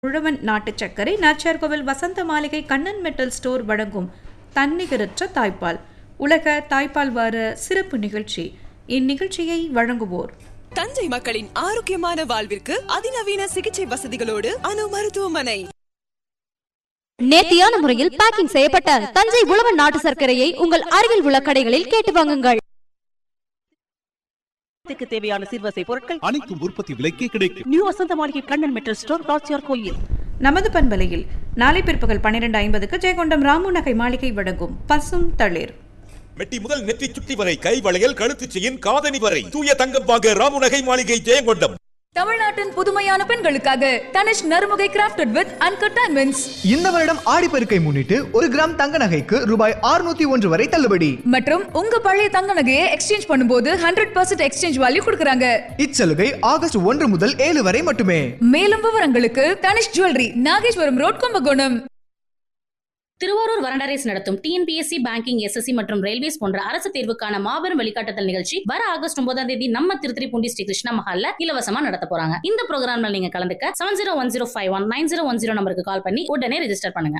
உழவன் நாட்டு சர்க்கரை நாச்சியார்கோவில் வசந்த மாளிகை கண்ணன் மெட்டல் ஸ்டோர் வழங்கும் தன்னிகரற்ற தாய்ப்பால் உலக தாய்ப்பால் வார சிறப்பு நிகழ்ச்சி இந்நிகழ்ச்சியை வழங்குவோர் தஞ்சை மக்களின் ஆரோக்கியமான வாழ்விற்கு அதிநவீன சிகிச்சை வசதிகளோடு அணு மருத்துவமனை நேர்த்தியான முறையில் பேக்கிங் செய்யப்பட்ட தஞ்சை உழவன் நாட்டு சர்க்கரையை உங்கள் அருகில் உள்ள கடைகளில் கேட்டு வாங்குங்கள் வீட்டுக்கு தேவையான சிறுவசை பொருட்கள் அனைத்தும் உற்பத்தி விலைக்கே கிடைக்கும் நியூ வசந்த மாளிகை கண்ணன் மெட்டல் ஸ்டோர் ராச்சியார் கோயில் நமது பண்பலையில் நாளை பிற்பகல் பன்னிரண்டு ஐம்பதுக்கு ஜெயங்கொண்டம் ராமு நகை மாளிகை வழங்கும் பசும் தளிர் மெட்டி முதல் நெற்றி சுட்டி வரை கை வளையல் கழுத்துச் செயின் காதணி வரை தூய தங்கம் வாங்க ராமுநகை மாளிகை ஜெயங்கொண்டம் தமிழ்நாட்டின் புதுமையான பெண்களுக்காக தனிஷ் நறுமுகை கிராஃப்டட் வித் அன்கட் டைமண்ட்ஸ் இந்த வருடம் ஆடிப்பெருக்கை முன்னிட்டு ஒரு கிராம் தங்க நகைக்கு ரூபாய் 601 ஒன்று வரை தள்ளுபடி மற்றும் உங்க பழைய தங்க நகையை எக்ஸ்சேஞ்ச் பண்ணும்போது ஹண்ட்ரட் பர்சன்ட் எக்ஸ்சேஞ்ச் வேல்யூ கொடுக்குறாங்க இச்சலுகை ஆகஸ்ட் ஒன்று முதல் ஏழு வரை மட்டுமே மேலும் விவரங்களுக்கு தனிஷ் ஜுவல்லரி நாகேஸ்வரம் ரோட் கும்பகோணம் திருவாரூர் வரண்டரேஸ் நடத்தும் டிஎன்பிஎஸ்சி பேங்கிங் எஸ்எஸ்சி மற்றும் ரயில்வேஸ் போன்ற அரசு தேர்வுக்கான மாபெரும் வழிகாட்டுதல் நிகழ்ச்சி வர ஆகஸ்ட் ஒன்பதாம் தேதி நம்ம திருத்திரிப்பூண்டி ஸ்ரீ கிருஷ்ணா மஹால்ல இலவசமா நடத்த போறாங்க இந்த ப்ரோக்ராம்ல நீங்க கலந்துக்க seven zero one zero five one nine zero one zero நம்பருக்கு கால் பண்ணி உடனே ரெஜிஸ்டர் பண்ணுங்க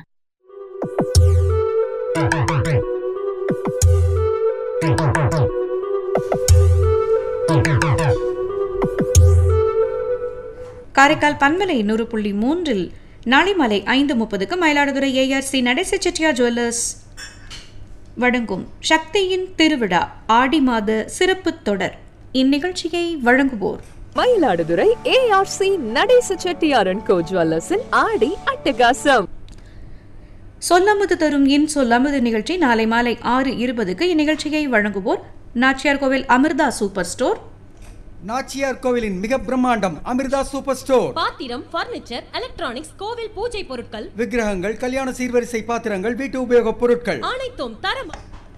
காரைக்கால் பண்பலை நூறு புள்ளி மூன்றில் நாளை மாலை ஐந்து முப்பதுக்கு மயிலாடுதுறை ஏஆர்சி நடேச செட்டியார் ஜுவல்லர்ஸ் வழங்கும் சக்தியின் திருவிழா ஆடி மாத சிறப்பு தொடர் இந்நிகழ்ச்சியை வழங்குவோர் மயிலாடுதுறை ஏஆர்சி நடேச செட்டியாரன் கோ ஜுவல்லர்ஸின் ஆடி அட்டகாசம் சொல்லமுது தரும் இன் சொல்லமுது நிகழ்ச்சி நாளை மாலை ஆறு இருபதுக்கு இந்நிகழ்ச்சியை வழங்குவோர் நாச்சியார் கோவில் அமிர்தா சூப்பர் ஸ்டோர் நாச்சியார் கோவிலின் மிக பிரம்மாண்டம் அமிர்தா சூப்பர் ஸ்டோர் பாத்திரம் பர்னிச்சர் எலக்ட்ரானிக்ஸ் கோவில் பூஜை பொருட்கள் விக்கிரகங்கள் கல்யாண சீர்வரிசை பாத்திரங்கள் வீட்டு உபயோகப் பொருட்கள் அனைத்தும் தரம்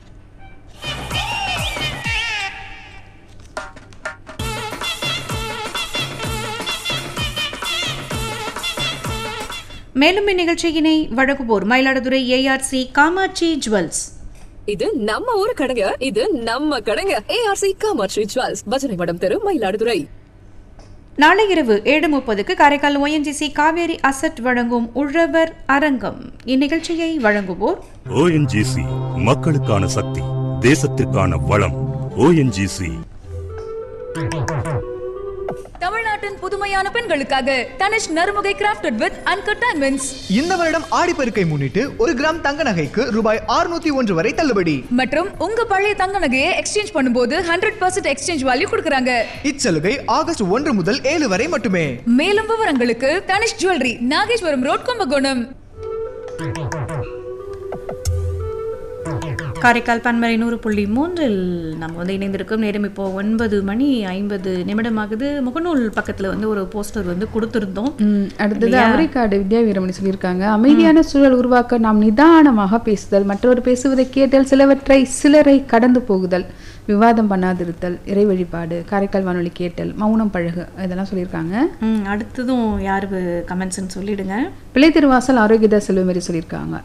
மேலும் இந்நிகழ்ச்சியினை வழங்குவோர் மயிலாடுதுறை ஏஆர்சி காமாட்சி ஜுவல்ஸ் இது நம்ம ஊரு கடைங்க இது நம்ம கடைங்க ஏஆர்சி காமாட்சி ஜுவல்ஸ் பஜனை மடம் தெரு மயிலாடுதுறை நாளை இரவு ஏழு முப்பதுக்கு காரைக்கால் ஒஎன்ஜிசி காவேரி அசட் வழங்கும் உழவர் அரங்கம் இந்நிகழ்ச்சியை வழங்குவோர் ஓஎன்ஜிசி மக்களுக்கான சக்தி தேசத்திற்கான வளம் ஓஎன்ஜிசி தமிழ்நாட்டின் புதுமையான பெண்களுக்காக தனிஷ் நறுமுகை கிராஃப்டட் வித் அன்கட் டைமண்ட்ஸ் இந்த வருடம் ஆடிப்பெருக்கை முன்னிட்டு ஒரு கிராம் தங்க நகைக்கு ரூபாய் 601 ஒன்று வரை தள்ளுபடி மற்றும் உங்க பழைய தங்க நகையை எக்ஸ்சேஞ்ச் பண்ணும்போது ஹண்ட்ரட் பர்சன்ட் எக்ஸ்சேஞ்ச் வேல்யூ கொடுக்குறாங்க இச்சலுகை ஆகஸ்ட் ஒன்று முதல் ஏழு வரை மட்டுமே மேலும் விவரங்களுக்கு தனிஷ் ஜுவல்லரி நாகேஸ்வரம் ரோட் கும்பகோணம் காரைக்கால் பன்மறை நூறு புள்ளி மூன்றில் நம்ம வந்து இணைந்திருக்கும் நேரம் இப்போ ஒன்பது மணி ஐம்பது நிமிடமாகுது முகநூல் பக்கத்தில் வந்து ஒரு போஸ்டர் வந்து கொடுத்துருந்தோம் அடுத்தது இல்லையா? அவரைக்காடு வித்யா வீரமணி சொல்லியிருக்காங்க அமைதியான சூழல் உருவாக்க நாம் நிதானமாக பேசுதல் மற்றவர் பேசுவதை கேட்டல் சிலவற்றை சிலரை கடந்து போகுதல் விவாதம் பண்ணாதிருத்தல் இறை வழிபாடு காரைக்கால் வானொலி கேட்டல் மௌனம் பழகு இதெல்லாம் சொல்லியிருக்காங்க ம், அடுத்ததும் யார் கமெண்ட்ஸ்னு சொல்லிடுங்க பிள்ளை திருவாசல் ஆரோக்கியதா செல்வமாரி சொல்லியிருக்காங்க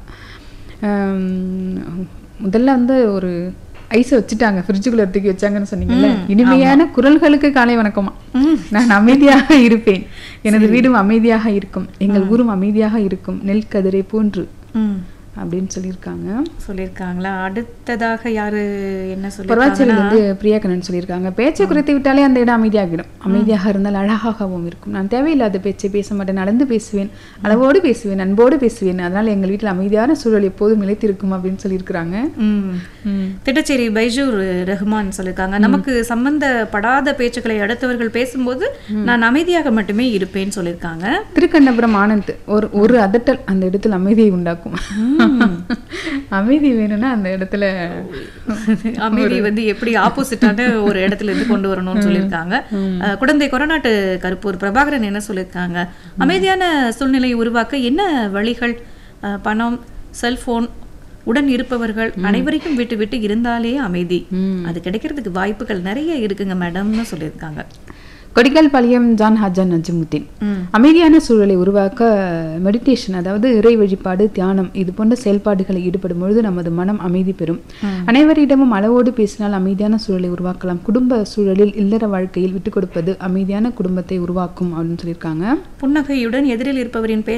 ஆம், முதல்ல வந்து ஒரு ஐஸை வச்சுட்டாங்க ஃப்ரிட்ஜுக்குள்ள தூக்கி வச்சாங்கன்னு சொன்னீங்கல்ல இனிமையான குரல்களுக்கு காலை வணக்கமா நான் அமைதியாக இருப்பேன் எனது வீடும் அமைதியாக இருக்கும் எங்கள் ஊரும் அமைதியாக இருக்கும் நெல் கதிரை போன்று ம் அப்படின்னு சொல்லியிருக்காங்க சொல்லியிருக்காங்களா அடுத்ததாக யாரு என்ன பரவாச்சேரியில் சொல்லியிருக்காங்கன்னா வந்து பிரியாக்கண்ணன் சொல்லியிருக்காங்க பேச்சை குறைத்து விட்டாலே அந்த இடம் அமைதியாகிடும் அமைதியாக இருந்தால் அழகாகவும் இருக்கும் நான் தேவையில்லாத பேச்சை பேச மாட்டேன் நடந்து பேசுவேன் அளவோடு பேசுவேன் அன்போடு பேசுவேன் அதனால் எங்கள் வீட்டில் அமைதியான சூழல் எப்போதும் நிலைத்திருக்கும் அப்படின்னு சொல்லியிருக்கிறாங்க ம். திட்டச்சேரி பைஜூர் ரஹ்மான் சொல்லியிருக்காங்க நமக்கு சம்பந்தப்படாத பேச்சுக்களை அடுத்தவர்கள் பேசும்போது நான் அமைதியாக மட்டுமே இருப்பேன்னு சொல்லியிருக்காங்க திருக்கண்ணபுரம் ஆனந்த் ஒரு ஒரு அதட்டல் அந்த இடத்துல அமைதியை உண்டாக்கும் அமைதி வேணும்னா அந்த இடத்துல அமைதி வந்து எப்படி ஆப்போசிட்டான ஒரு இடத்துல இருந்து கொண்டு வரணும்னு சொல்லியிருக்காங்க அஹ், குடந்தை கொரநாட்டு கருப்பூர் பிரபாகரன் என்ன சொல்லியிருக்காங்க அமைதியான சூழ்நிலையை உருவாக்க என்ன வழிகள் அஹ், பணம் செல்போன் உடன் இருப்பவர்கள் அனைவரையும் விட்டு விட்டு இருந்தாலே அமைதி அது கிடைக்கிறதுக்கு வாய்ப்புகள் நிறைய இருக்குங்க மேடம்னு சொல்லியிருக்காங்க கொடிக்கல் பாளையம் ஜான் ஹஜான் நஜிமுத்தீன் அமைதியான சூழலை உருவாக்க மெடிடேஷன் அதாவது இறை வழிபாடு தியானம் இது போன்ற செயல்பாடுகளில் ஈடுபடும் பொழுது நமது மனம் அமைதி பெறும் அனைவரிடமும் அளவோடு பேசினால் அமைதியான சூழலை உருவாக்கலாம் குடும்ப சூழலில் இல்லற வாழ்க்கையில் விட்டுக் கொடுப்பது அமைதியான குடும்பத்தை உருவாக்கும் அப்படின்னு சொல்லியிருக்காங்க புன்னகையுடன் எதிரில் இருப்பவரின் பெயர்